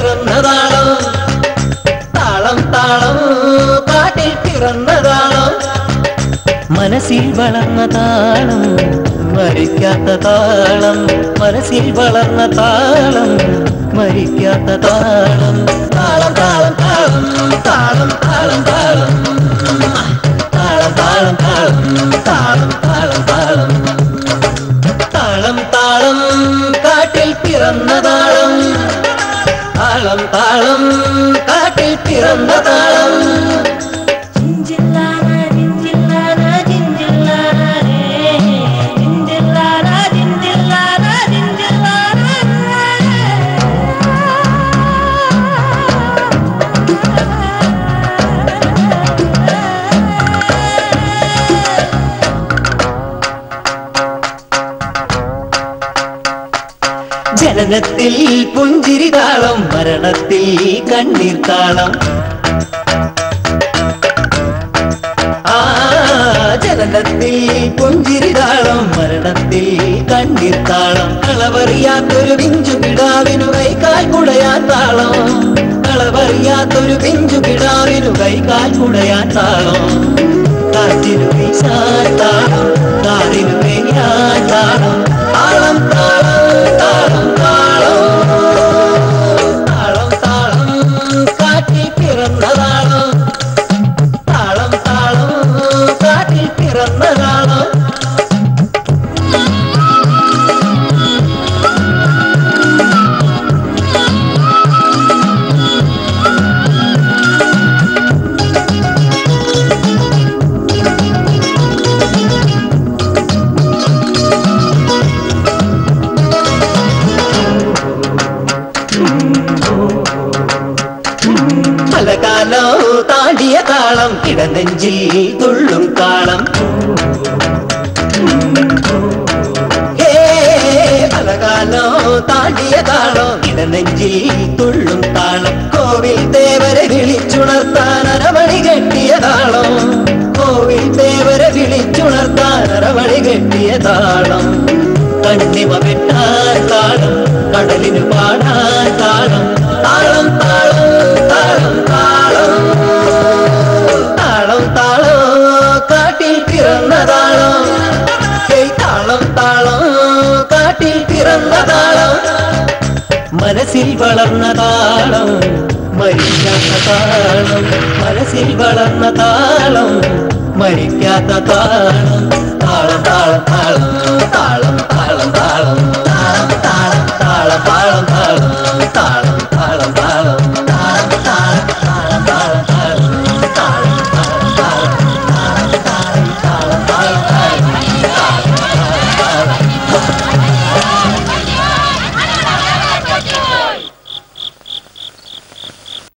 പിറന്ന താളം താളം താളം കാട്ടിൽ പിറന്ന താളം മനസ്സിൽ വളർന്ന താളം മരിക്കാത്ത താളം മനസ്സിൽ വളർന്ന താളം മരിക്കാത്ത താളം താളം താളം താളം താളം താളം താളം താളം താളം താളം താളം താളം താളം താളം കാട്ടിൽ പിറന്ന താളം താളം താളം കാട്ടിൽ പിറന്ന താളം ജിഞ്ചില്ലാന ജിഞ്ചില്ലാന ജിഞ്ചില്ലാന രേ ജിഞ്ചില്ലാന ജിഞ്ചില്ലാന ജിഞ്ചില്ലാന ജനനത്തിൽ പുഞ്ചിരി താളം മരണത്തിൽ കണ്ണീർ താളം ആ ജനനത്തിൽ പുഞ്ചിരി താളം മരണത്തിൽ കണ്ണീർ താളം കളവറിയാത്തൊരു പിഞ്ചു കിടാവിനു കൈകാൽ കുടയാൻ താളം കളവറിയാത്തൊരു പിഞ്ചു കിടാവിനു കൈകാൽ കുടയാൻ താളം കാറ്റിനു വീശാൻ താളം കാറിനു പെയ്യാൻ താളം താളം താളം താളം താളം താളം താളം കാറ്റിൽ പിറന്ന താളം താളം താളം കാറ്റിൽ പിറന്ന താളം പലകാലോ താടിയ താളം കിടനെഞ്ചിൽ തുള്ളും താളം ഹേ, പലകാലോ താടിയ താളം ഇടനെഞ്ചിൽ തുള്ളും താളം കോവിൽ ദേവരെ വിളിച്ചുണർത്താൻ അരമണി കെട്ടിയ താളം കോവിൽ ദേവരെ വിളിച്ചുണർത്താൻ അരമണി കെട്ടിയ താളം കണ്ണിമ വെട്ടാൻ താളം കടലിനു പാടാൻ താളം താളം താളം താളം താളം താളം താളം കാട്ടിൽ പിറന്ന താളം ഹേയ് താളം താളം കാട്ടിൽ പിറന്ന താളം മനസ്സിൽ വളർന്ന താളം മരിക്കാത്ത താളം മനസ്സിൽ വളർന്ന താളം മരിക്കാത്ത താളം താളം താളം താളം താളം താളം താളം